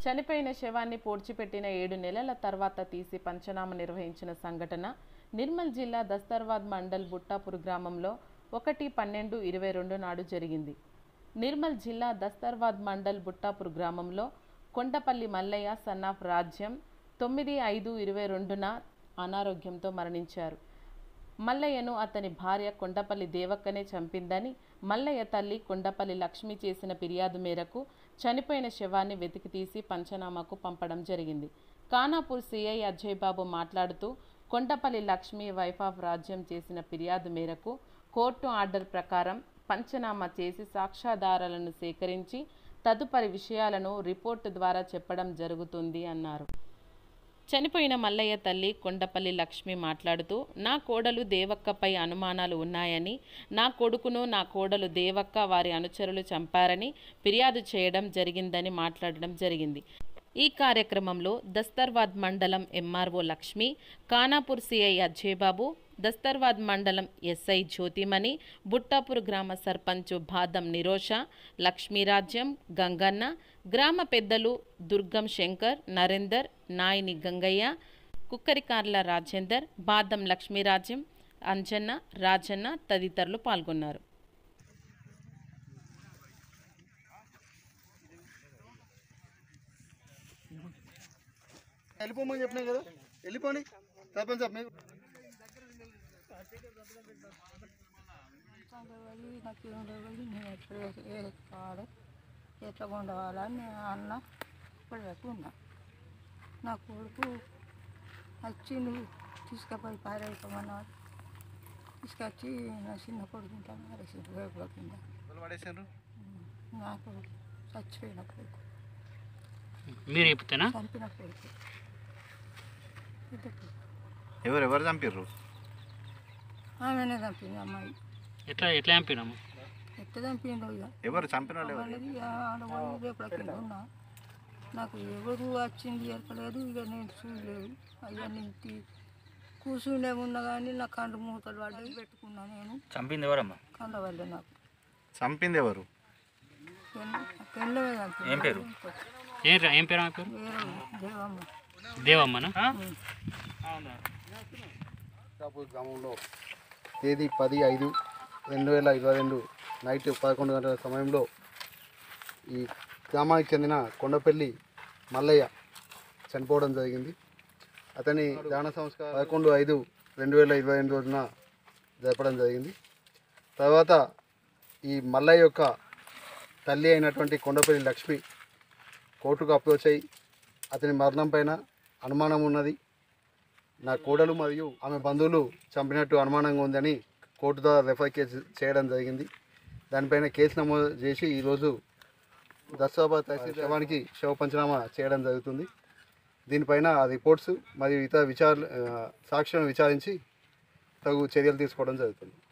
చనిపోయిన శవాన్ని పూడ్చిపెట్టిన ఏడు నెలల తర్వాత తీసి పంచనామా నిర్వహించిన సంఘటన నిర్మల్ జిల్లా దస్తర్వాద్ మండల్ బుట్టాపూర్ గ్రామంలో ఒకటి పన్నెండు ఇరవై రెండు నాడు జరిగింది నిర్మల్ జిల్లా దస్తర్వాద్ మండల్ బుట్టాపూర్ గ్రామంలో కొండపల్లి మల్లయ్య సన్నాఫ్ రాజ్యం తొమ్మిది ఐదు ఇరవై రెండున అనారోగ్యంతో మరణించారు మల్లయ్యను అతని భార్య కొండపల్లి దేవక్కనే చంపిందని మల్లయ్య తల్లి కొండపల్లి లక్ష్మి చేసిన ఫిర్యాదు మేరకు చనిపోయిన శవాన్ని వెతికి తీసి పంచనామాకు పంపడం జరిగింది ఖానాపూర్ సిఐ అజయ్ బాబు మాట్లాడుతూ కొండపల్లి లక్ష్మి వైఫ్ ఆఫ్ రాజ్యం చేసిన ఫిర్యాదు మేరకు కోర్టు ఆర్డర్ ప్రకారం పంచనామా చేసి సాక్ష్యాధారాలను సేకరించి తదుపరి విషయాలను రిపోర్టు ద్వారా చెప్పడం జరుగుతుంది అన్నారు చనిపోయిన మల్లయ్య తల్లి కొండపల్లి లక్ష్మి మాట్లాడుతూ నా కోడలు దేవక్కపై అనుమానాలు ఉన్నాయని నా కొడుకును నా కోడలు దేవక్క వారి అనుచరులు చంపారని ఫిర్యాదు చేయడం జరిగిందని మాట్లాడడం జరిగింది ఈ కార్యక్రమంలో దస్తర్వాద్ మండలం ఎంఆర్ఓ లక్ష్మి ఖానాపూర్ సిఐ అజయబాబు దస్తర్వాద్ మండలం ఎస్ఐ జ్యోతిమణి బుట్టాపూర్ గ్రామ సర్పంచ్ బాదం నిరోష లక్ష్మీరాజ్యం గంగన్న గ్రామ పెద్దలు దుర్గం శంకర్ నరేందర్ నాయని గంగయ్య కుక్కరికార్ల రాజేందర్ బాదం లక్ష్మీరాజ్యం అంజన్న రాజన్న తదితరులు పాల్గొన్నారు వెళ్ళిపోమని చెప్పినా కదా వెళ్ళిపోని సర్పంచ్ సాబ్ మీకు ఉండవాలి నాకు ఉండవాలి నేను ఎక్కడ ఏ కావాలి ఎట్లా ఉండవాలని నేను అన్న ఇప్పటివరకు ఉన్నా నా కొడుకు వచ్చి నువ్వు తీసుకుపోయి పారేయమన్నాడు తీసుకొచ్చి నా చిన్న కొడుకు ఉంటాను అరేసి రేపుల కింద పడేసారు నాకు చచ్చిపోయిన కొడుకు మీరు చెప్తేనా చంపిన కొడుకు పెద్ద కొడుకు ఎవరు ఎవరు చంపారు ఆమెనే చంపింది అమ్మాయి ఎట్లా ఎట్లా చంపినాము ఎట్లా చంపిండు ఇక ఎవరు చంపిన వాళ్ళు ఎవరు వాళ్ళది ఆడవాళ్ళు రేపటి కింద ఉన్నా నాకు ఎవరు వచ్చింది ఎరకలేదు ఇక నేను చూడలేదు అయ్యా నేను కూర్చునే ఉన్నా కానీ నా కండు మూతలు పడ్డవి పెట్టుకున్నా నేను చంపింది ఎవరమ్మా కండ పడ్డా నాకు చంపింది ఎవరు పెళ్ళమే ఏం పేరు? ఏం రా- ఏం పేరు ఆమె పేరు వేరే దేవమ్మ దేవమ్మనా షాపూర్ గ్రామంలో తేదీ పది ఐదు రెండు వేల ఇరవై రెండు నైట్ పదకొండు గంటల సమయంలో ఈ గ్రామానికి చెందిన కొండపల్లి మల్లయ్య చనిపోవడం జరిగింది అతని దాన సంస్కారం పదకొండు ఐదు రెండు వేల ఇరవై రెండు రోజున జరపడం జరిగింది తర్వాత ఈ మల్లయ్య యొక్క తల్లి అయినటువంటి కొండపల్లి లక్ష్మి కోర్టుకు అప్రోచ్ అయ్యి అతని మరణం పైన అనుమానం ఉన్నది నా కోడలు మరియు ఆమె బంధువులు చంపినట్టు అనుమానంగా ఉందని కోర్టు ద్వారా రెఫర్ కేసు చేయడం జరిగింది దానిపైన కేసు నమోదు చేసి ఈరోజు దర్శాబాద్ తహసీల్ శవానికి శవ పంచనామా చేయడం జరుగుతుంది దీనిపైన ఆ రిపోర్ట్స్ మరియు ఇతర విచార సాక్ష్యం విచారించి తగు చర్యలు తీసుకోవడం జరుగుతుంది